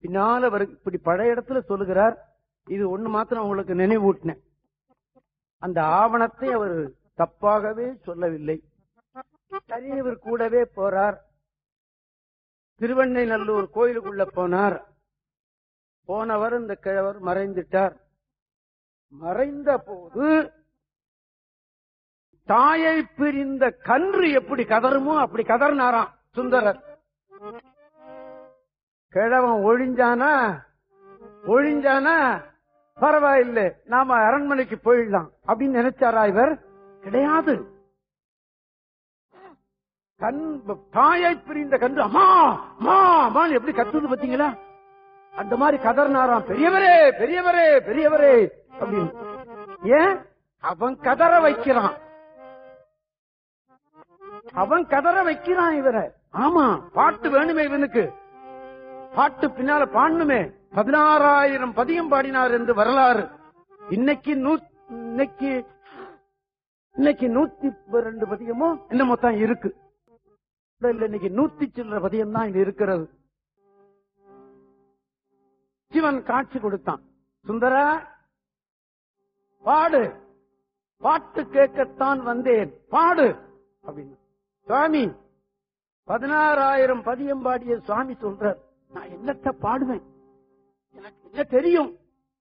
பின்னால அவர் இப்படி பழைய இடத்துல சொல்லுகிறார் இது ஒண்ணு மாத்திரம் உங்களுக்கு நினைவூட்டினேன் அந்த ஆவணத்தை அவர் தப்பாகவே சொல்லவில்லை சரி இவர் கூடவே போறார் திருவண்ணைநல்லூர் கோயிலுக்குள்ள போனார் போனவர் இந்த கிழவர் மறைந்துட்டார் மறைந்த போது தாயை பிரிந்த கன்று எப்படி கதறுமோ அப்படி கதறினாராம் சுந்தரர் கிழவன் ஒழிஞ்சானா ஒழிஞ்சானா பரவாயில்லை நாம அரண்மனைக்கு போயிடலாம் அப்படின்னு நினைச்சாரா இவர் கிடையாது கண் தாயை பிரிந்த கன்று அம்மா அம்மா அம்மான்னு எப்படி கத்துது பாத்தீங்களா அந்த மாதிரி கதறினாராம் பெரியவரே பெரியவரே பெரியவரே அப்படின்னு ஏன் அவன் கதற வைக்கிறான் அவன் கதற வைக்கிறான் இவரை ஆமா பாட்டு வேணுமே இவனுக்கு பாட்டு பின்னால பாடணுமே பதினாறாயிரம் பதியம் பாடினார் என்று வரலாறு இன்னைக்கு நூ இன்னைக்கு இன்னைக்கு நூத்தி ரெண்டு பதியமோ என்னமோ தான் இருக்கு இல்ல இன்னைக்கு நூத்தி சில்லற பதியம் தான் இது இருக்கிறது சிவன் காட்சி கொடுத்தான் சுந்தரா பாடு பாட்டு கேட்கத்தான் வந்தேன் பாடு அப்படின்னு சுவாமி பதினாறாயிரம் பதியம் பாடிய சுவாமி சொல்றார் நான் என்னத்த பாடுவேன் எனக்கு என்ன தெரியும்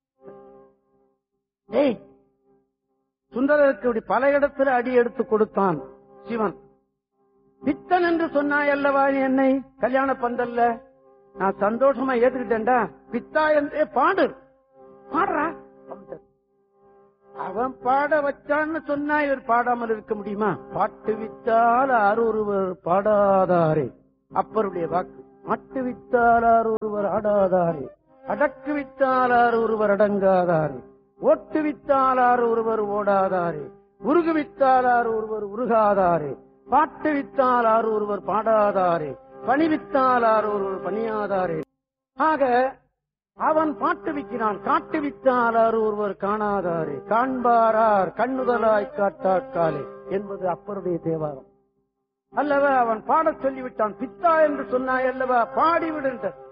ஏய் சுந்தரருக்கு இப்படி பல இடத்துல அடி எடுத்து கொடுத்தான் சிவன் பித்தன் என்று சொன்னாய் அல்லவா நீ என்னை கல்யாண பந்தல்ல நான் சந்தோஷமா ஏத்துக்கிட்டேன்டா பித்தா என்றே பாடு பாடுறா அப்படின்ட்டார். அவன் பாட வச்சான்னு சொன்னா இவர் பாடாமல் இருக்க முடியுமா பாட்டு வித்தால் ஆர் ஒருவர் பாடாதாரே அப்பருடைய வாக்கு மாட்டு வித்தால் ஆர் ஒருவர் ஆடாதாரே அடக்கு வித்தால் ஆர் ஒருவர் அடங்காதாரே ஓட்டு வித்தால் ஆர் ஒருவர் ஓடாதாரே உருகு வித்தால் ஆர் ஒருவர் உருகாதாரே பாட்டு வித்தால் ஆர் ஒருவர் பாடாதாரே பணி வித்தால் ஆர் ஒருவர் பணியாதாரே ஆக அவன் பாட்டு விற்கிறான் காட்டு வித்தாளர் ஒருவர் காணாதாரே காண்பாரார் கண்ணுதலாய் காட்டாக்காலே என்பது அப்பருடைய தேவாரம் அல்லவா அவன் பாடச் சொல்லிவிட்டான் பித்தா என்று சொன்னாய் அல்லவா பாடிவிடுன்ற